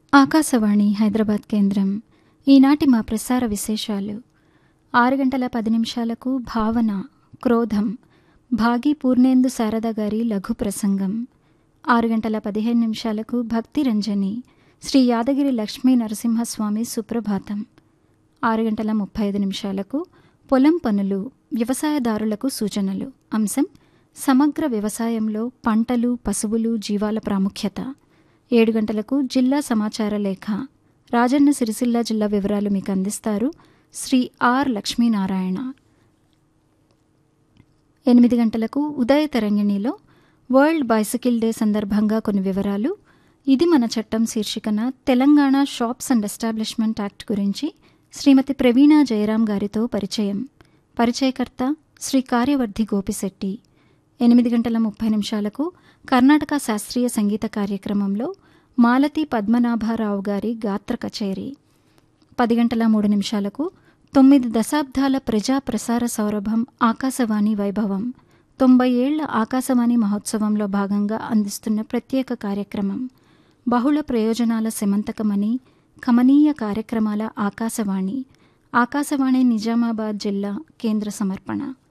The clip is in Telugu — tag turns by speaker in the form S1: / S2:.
S1: ఆకాశవాణి హైదరాబాద్ కేంద్రం ఈనాటి మా ప్రసార విశేషాలు ఆరు గంటల పది నిమిషాలకు భావన క్రోధం భాగి పూర్ణేందు శారద గారి లఘు ప్రసంగం ఆరు గంటల పదిహేను నిమిషాలకు భక్తి రంజని శ్రీ యాదగిరి లక్ష్మీ నరసింహస్వామి సుప్రభాతం ఆరు గంటల ముప్పై ఐదు నిమిషాలకు పొలం పనులు వ్యవసాయదారులకు సూచనలు అంశం సమగ్ర వ్యవసాయంలో పంటలు పశువులు జీవాల ప్రాముఖ్యత ఏడు గంటలకు జిల్లా సమాచార లేఖ రాజన్న సిరిసిల్ల జిల్లా వివరాలు మీకు అందిస్తారు శ్రీ ఆర్ లక్ష్మీనారాయణ ఎనిమిది గంటలకు ఉదయ తరంగిణిలో వరల్డ్ బైసికిల్ డే సందర్భంగా కొన్ని వివరాలు ఇది మన చట్టం శీర్షికన Telangana shops and establishment act గురించి శ్రీమతి ప్రవీణ జయరాం గారితో పరిచయం పరిచయకర్త శ్రీ కార్యవర్ధి గోపిశెట్టి ఎనిమిది గంటల ముప్పై నిమిషాలకు కర్ణాటక శాస్త్రీయ సంగీత కార్యక్రమంలో మాలతి పద్మనాభారావు గారి గాత్ర కచేరీ పది గంటల మూడు నిమిషాలకు తొమ్మిది దశాబ్దాల ప్రజా ప్రసార సౌరభం ఆకాశవాణి వైభవం తొంభై ఏళ్ల ఆకాశవాణి మహోత్సవంలో భాగంగా అందిస్తున్న ప్రత్యేక కార్యక్రమం బహుళ ప్రయోజనాల సెమంతకమని కమనీయ కార్యక్రమాల ఆకాశవాణి ఆకాశవాణి నిజామాబాద్ జిల్లా కేంద్ర సమర్పణ